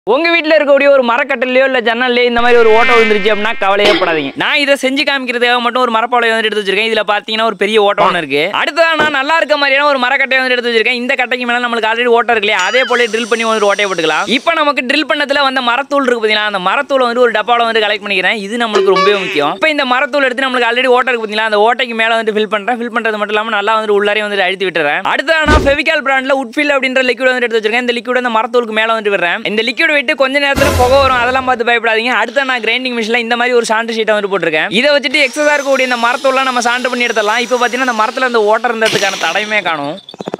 உங்க வீட்ல இருக்கக்கூடிய ஒரு மரக்கட்டிலையோ இல்ல ஜன்னல்லையோ இந்த மாதிரி ஒரு ஓட்டை விழுந்துருச்சு அப்படின்னா கவலையே படாதீங்க நான் இதை செஞ்சு காமிக்கிறதுக்காக மட்டும் ஒரு மரப்பாலை வந்து எடுத்து வச்சிருக்கேன் இதுல பாத்தீங்கன்னா ஒரு பெரிய ஓட்டம் ஒன்று இருக்கு அடுத்ததா நான் நல்லா இருக்க மாதிரியான ஒரு மரக்கட்டையை வந்து எடுத்து வச்சிருக்கேன் இந்த கட்டைக்கு மேல நம்மளுக்கு ஆல்ரெடி ஓட்டம் இருக்கு இல்லையா அதே போல ட்ரில் பண்ணி வந்து ஓட்டையை போட்டுக்கலாம் இப்போ நமக்கு ட்ரில் பண்ணதுல வந்த மரத்தூள் இருக்கு பாத்தீங்களா அந்த மரத்தூளை வந்து ஒரு டப்பால வந்து கலெக்ட் பண்ணிக்கிறேன் இது நம்மளுக்கு ரொம்பவே முக்கியம் இப்போ இந்த மரத்தூள் எடுத்து நம்மளுக்கு ஆல்ரெடி ஓட்டை இருக்கு பாத்தீங்களா அந்த ஓட்டைக்கு மேல வந்து ஃபில் பண்றேன் ஃபில் பண்றது மட்டும் இல்லாம நல்லா வந்து உள்ளாரே வந்து அழுத்தி விட்டுறேன் அடுத்ததா நான் ஃபெவிகால் பிராண்ட்ல உட்ஃபில் அப்படின்ற லிக்விட் வந்து எடுத்து வச்சிருக்கேன் இந்த லிக்விட் அந்த மரத்தூளுக்கு மேல வந்து விடுறேன் இந்த லிக்விட் விட்டு கொஞ்ச நேரத்துல புகை வரும் அதெல்லாம் பார்த்து பயப்படாதீங்க அடுத்த நான் கிரைண்டிங் மிஷின்ல இந்த மாதிரி ஒரு சாண்டு ஷீட்டை வந்து போட்டிருக்கேன் இதை வச்சுட்டு எக்ஸஸா இருக்கக்கூடிய இந்த மரத்தூள்லாம் நம்ம சாண்டு பண்ணி எடுத்துடலாம் இப்போ பார்த்தீங்கன்னா இந்த மரத்துல இந்த ஓட்டர் இருந்ததுக்கான தடையுமே காணும்